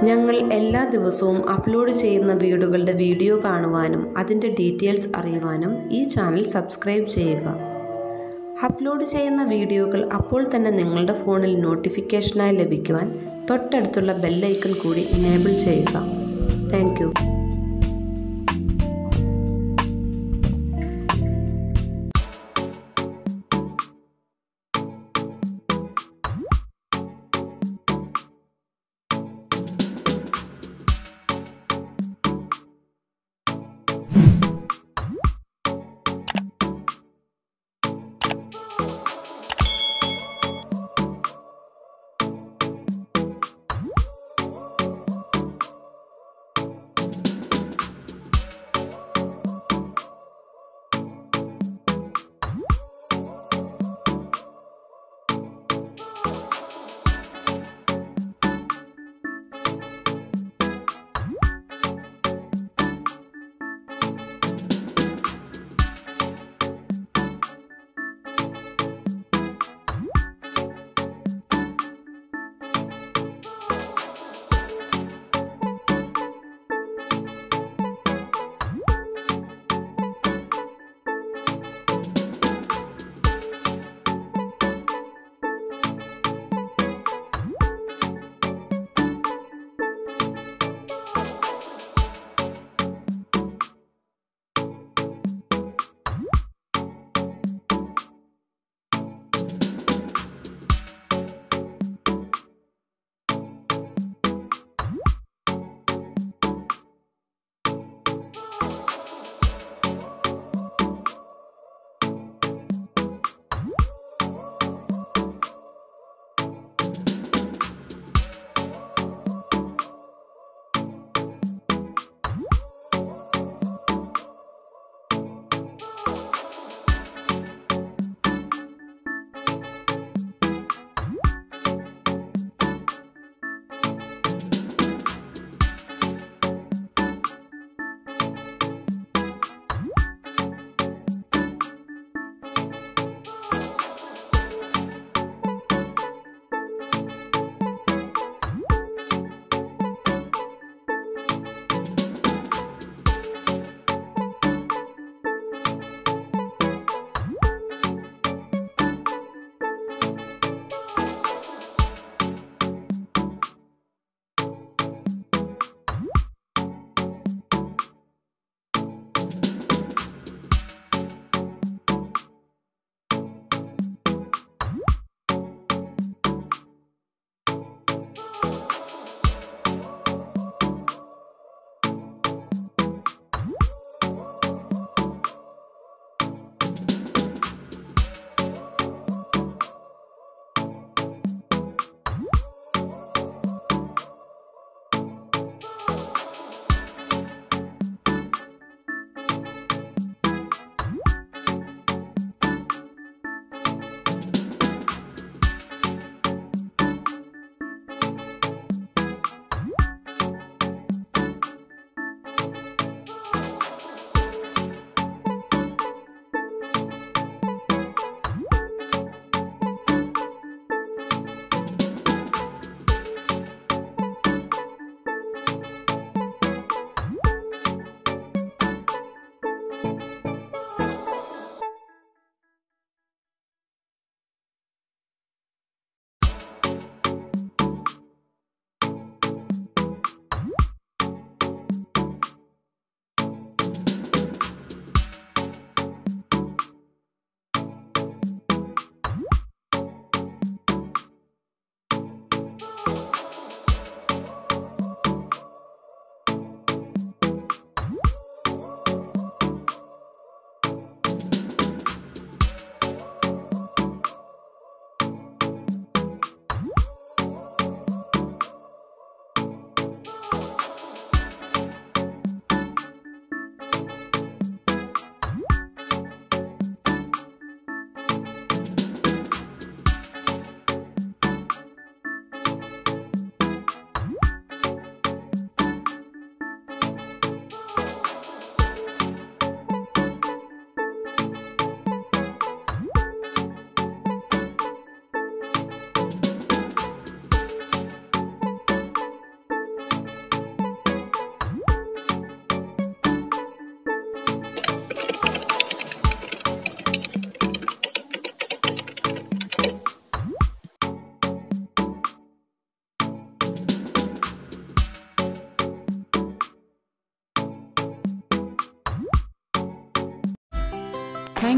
ഞങ്ങൾ എല്ലാ ദിവസവും അപ്ലോഡ് ചെയ്യുന്ന വീടുകളുടെ വീഡിയോ കാണുവാനും അതിൻ്റെ ഡീറ്റെയിൽസ് അറിയുവാനും ഈ ചാനൽ സബ്സ്ക്രൈബ് ചെയ്യുക അപ്ലോഡ് ചെയ്യുന്ന വീഡിയോകൾ അപ്പോൾ തന്നെ നിങ്ങളുടെ ഫോണിൽ നോട്ടിഫിക്കേഷനായി ലഭിക്കുവാൻ തൊട്ടടുത്തുള്ള ബെല്ലൈക്കൺ കൂടി ഇനേബിൾ ചെയ്യുക thank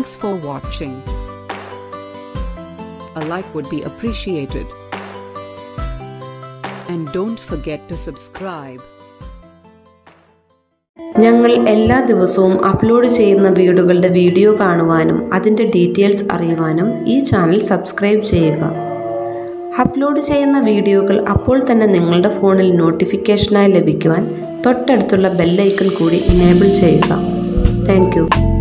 Thanks for watching. A like would be appreciated. And don't forget to subscribe. ഞങ്ങൾ എല്ലാ ദിവസവും അപ്ലോഡ് ചെയ്യുന്ന വീടുകളുടെ വീഡിയോ കാണുവാനും അതിൻ്റെ ഡീറ്റെയിൽസ് അറിയുവാനും ഈ ചാനൽ സബ്സ്ക്രൈബ് ചെയ്യുക അപ്ലോഡ് ചെയ്യുന്ന വീഡിയോകൾ അപ്പോൾ തന്നെ നിങ്ങളുടെ ഫോണിൽ നോട്ടിഫിക്കേഷനായി ലഭിക്കുവാൻ തൊട്ടടുത്തുള്ള ബെല്ലൈക്കൺ കൂടി ഇനേബിൾ ചെയ്യുക താങ്ക്